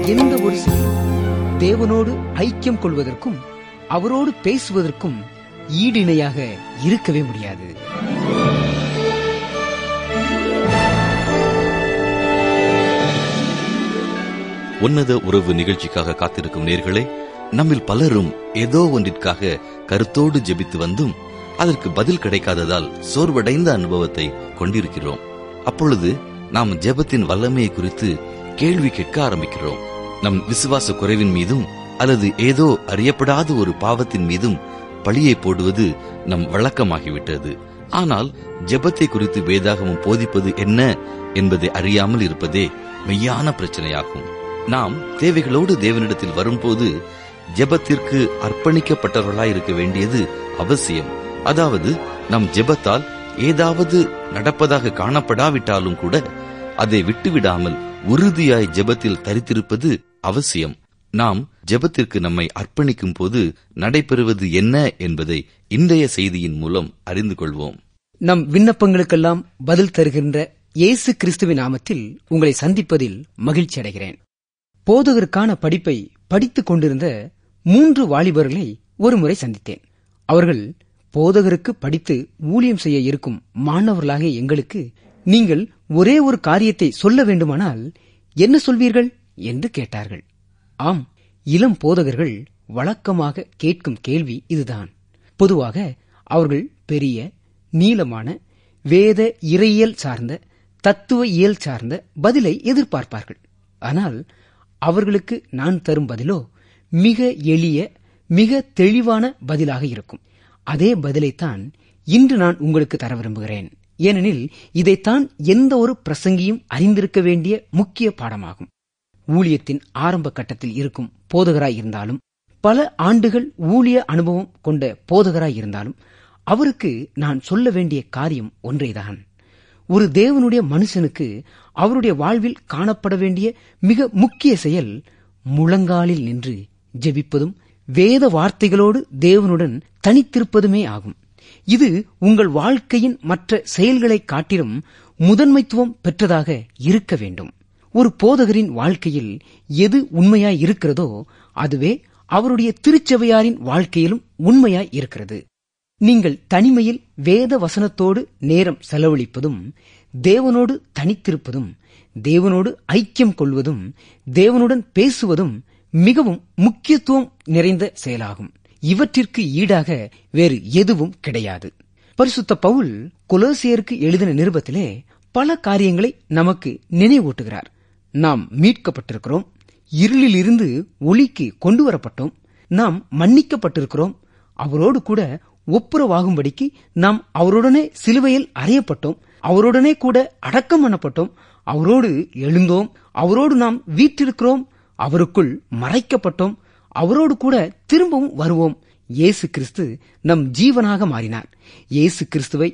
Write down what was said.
எந்த ஒரு செயலும் தேவனோடு ஐக்கியம் கொள்வதற்கும் அவரோடு பேசுவதற்கும் ஈடிணையாக இருக்கவே முடியாது உன்னத உறவு நிகழ்ச்சிக்காக காத்திருக்கும் நேர்களே நம்மில் பலரும் ஏதோ ஒன்றிற்காக கருத்தோடு ஜெபித்து வந்தும் அதற்கு பதில் கிடைக்காததால் சோர்வடைந்த அனுபவத்தை கொண்டிருக்கிறோம் அப்பொழுது நாம் ஜெபத்தின் வல்லமையை குறித்து கேள்வி கேட்க ஆரம்பிக்கிறோம் நம் விசுவாச குறைவின் மீதும் அல்லது ஏதோ அறியப்படாத ஒரு பாவத்தின் மீதும் பழியை போடுவது நம் வழக்கமாகிவிட்டது ஆனால் ஜெபத்தை குறித்து வேதாகமம் போதிப்பது என்ன என்பதை அறியாமல் இருப்பதே மெய்யான பிரச்சனையாகும் நாம் தேவைகளோடு தேவனிடத்தில் வரும்போது ஜெபத்திற்கு அர்ப்பணிக்கப்பட்டவர்களாய் இருக்க வேண்டியது அவசியம் அதாவது நம் ஜெபத்தால் ஏதாவது நடப்பதாக காணப்படாவிட்டாலும் கூட அதை விட்டுவிடாமல் உறுதியாய் ஜெபத்தில் தரித்திருப்பது அவசியம் நாம் ஜெபத்திற்கு நம்மை அர்ப்பணிக்கும் போது நடைபெறுவது என்ன என்பதை இன்றைய செய்தியின் மூலம் அறிந்து கொள்வோம் நம் விண்ணப்பங்களுக்கெல்லாம் பதில் தருகின்ற இயேசு கிறிஸ்துவின் நாமத்தில் உங்களை சந்திப்பதில் மகிழ்ச்சி அடைகிறேன் போதகருக்கான படிப்பை படித்துக் கொண்டிருந்த மூன்று வாலிபர்களை ஒருமுறை சந்தித்தேன் அவர்கள் போதகருக்கு படித்து ஊழியம் செய்ய இருக்கும் மாணவர்களாக எங்களுக்கு நீங்கள் ஒரே ஒரு காரியத்தை சொல்ல வேண்டுமானால் என்ன சொல்வீர்கள் என்று கேட்டார்கள் ஆம் இளம் போதகர்கள் வழக்கமாக கேட்கும் கேள்வி இதுதான் பொதுவாக அவர்கள் பெரிய நீளமான வேத இறையியல் சார்ந்த தத்துவ இயல் சார்ந்த பதிலை எதிர்பார்ப்பார்கள் ஆனால் அவர்களுக்கு நான் தரும் பதிலோ மிக எளிய மிக தெளிவான பதிலாக இருக்கும் அதே பதிலைத்தான் இன்று நான் உங்களுக்கு தர விரும்புகிறேன் ஏனெனில் இதைத்தான் எந்த ஒரு பிரசங்கியும் அறிந்திருக்க வேண்டிய முக்கிய பாடமாகும் ஊழியத்தின் ஆரம்ப கட்டத்தில் இருக்கும் போதகராய் இருந்தாலும் பல ஆண்டுகள் ஊழிய அனுபவம் கொண்ட போதகராய் இருந்தாலும் அவருக்கு நான் சொல்ல வேண்டிய காரியம் ஒன்றேதான் ஒரு தேவனுடைய மனுஷனுக்கு அவருடைய வாழ்வில் காணப்பட வேண்டிய மிக முக்கிய செயல் முழங்காலில் நின்று ஜெபிப்பதும் வேத வார்த்தைகளோடு தேவனுடன் தனித்திருப்பதுமே ஆகும் இது உங்கள் வாழ்க்கையின் மற்ற செயல்களை காட்டிலும் முதன்மைத்துவம் பெற்றதாக இருக்க வேண்டும் ஒரு போதகரின் வாழ்க்கையில் எது உண்மையாய் இருக்கிறதோ அதுவே அவருடைய திருச்சபையாரின் வாழ்க்கையிலும் உண்மையாய் இருக்கிறது நீங்கள் தனிமையில் வேத வசனத்தோடு நேரம் செலவழிப்பதும் தேவனோடு தனித்திருப்பதும் தேவனோடு ஐக்கியம் கொள்வதும் தேவனுடன் பேசுவதும் மிகவும் முக்கியத்துவம் நிறைந்த செயலாகும் இவற்றிற்கு ஈடாக வேறு எதுவும் கிடையாது பரிசுத்த பவுல் கொலோசியருக்கு எழுதின நிருபத்திலே பல காரியங்களை நமக்கு நினைவூட்டுகிறார் நாம் மீட்கப்பட்டிருக்கிறோம் இருளிலிருந்து ஒளிக்கு கொண்டு வரப்பட்டோம் நாம் மன்னிக்கப்பட்டிருக்கிறோம் அவரோடு கூட ஒப்புரவாகும்படிக்கு நாம் அவருடனே சிலுவையில் அறையப்பட்டோம் அவருடனே கூட அடக்கம் பண்ணப்பட்டோம் அவரோடு எழுந்தோம் அவரோடு நாம் வீற்றிருக்கிறோம் அவருக்குள் மறைக்கப்பட்டோம் அவரோடு கூட திரும்பவும் வருவோம் இயேசு கிறிஸ்து நம் ஜீவனாக மாறினார் இயேசு கிறிஸ்துவை